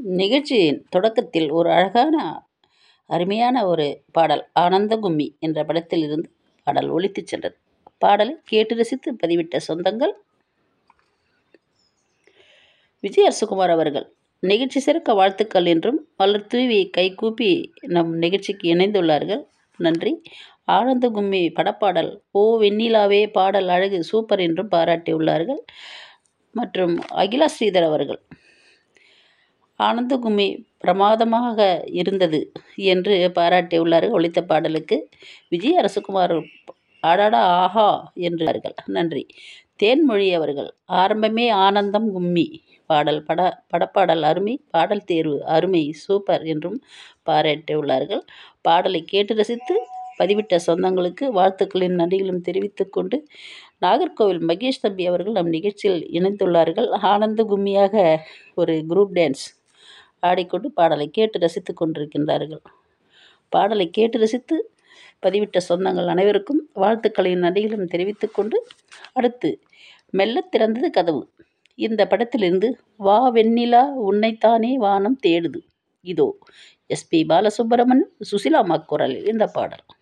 நிகழ்ச்சியின் தொடக்கத்தில் ஒரு அழகான அருமையான ஒரு பாடல் ஆனந்த கும்மி என்ற படத்தில் இருந்து பாடல் ஒலித்துச் சென்றது பாடலை கேட்டு ரசித்து பதிவிட்ட சொந்தங்கள் விஜய் அரசுகுமார் அவர்கள் நிகழ்ச்சி சிறக்க வாழ்த்துக்கள் என்றும் மலர் தூவி கைகூப்பி நம் நிகழ்ச்சிக்கு இணைந்துள்ளார்கள் நன்றி ஆனந்த கும்மி படப்பாடல் ஓ வெண்ணிலாவே பாடல் அழகு சூப்பர் என்றும் பாராட்டியுள்ளார்கள் மற்றும் அகிலா ஸ்ரீதர் அவர்கள் ஆனந்த கும்மி பிரமாதமாக இருந்தது என்று பாராட்டியுள்ளார்கள் ஒழித்த பாடலுக்கு விஜய் அரசகுமார் அடாடா ஆஹா என்றார்கள் நன்றி தேன்மொழி அவர்கள் ஆரம்பமே ஆனந்தம் கும்மி பாடல் பட படப்பாடல் அருமை பாடல் தேர்வு அருமை சூப்பர் என்றும் பாராட்டியுள்ளார்கள் பாடலை கேட்டு ரசித்து பதிவிட்ட சொந்தங்களுக்கு வாழ்த்துக்களின் நன்றிகளும் தெரிவித்துக் கொண்டு நாகர்கோவில் மகேஷ் தம்பி அவர்கள் நம் நிகழ்ச்சியில் இணைந்துள்ளார்கள் ஆனந்த கும்மியாக ஒரு குரூப் டான்ஸ் ஆடிக்கொண்டு பாடலை கேட்டு ரசித்து கொண்டிருக்கின்றார்கள் பாடலை கேட்டு ரசித்து பதிவிட்ட சொந்தங்கள் அனைவருக்கும் வாழ்த்துக்களையும் நன்றிகளும் தெரிவித்துக் கொண்டு அடுத்து மெல்ல திறந்தது கதவு இந்த படத்திலிருந்து வா வெண்ணிலா உன்னைத்தானே வானம் தேடுது இதோ எஸ்பி பாலசுப்ரமணியம் சுசிலாமா குரலில் இந்த பாடல்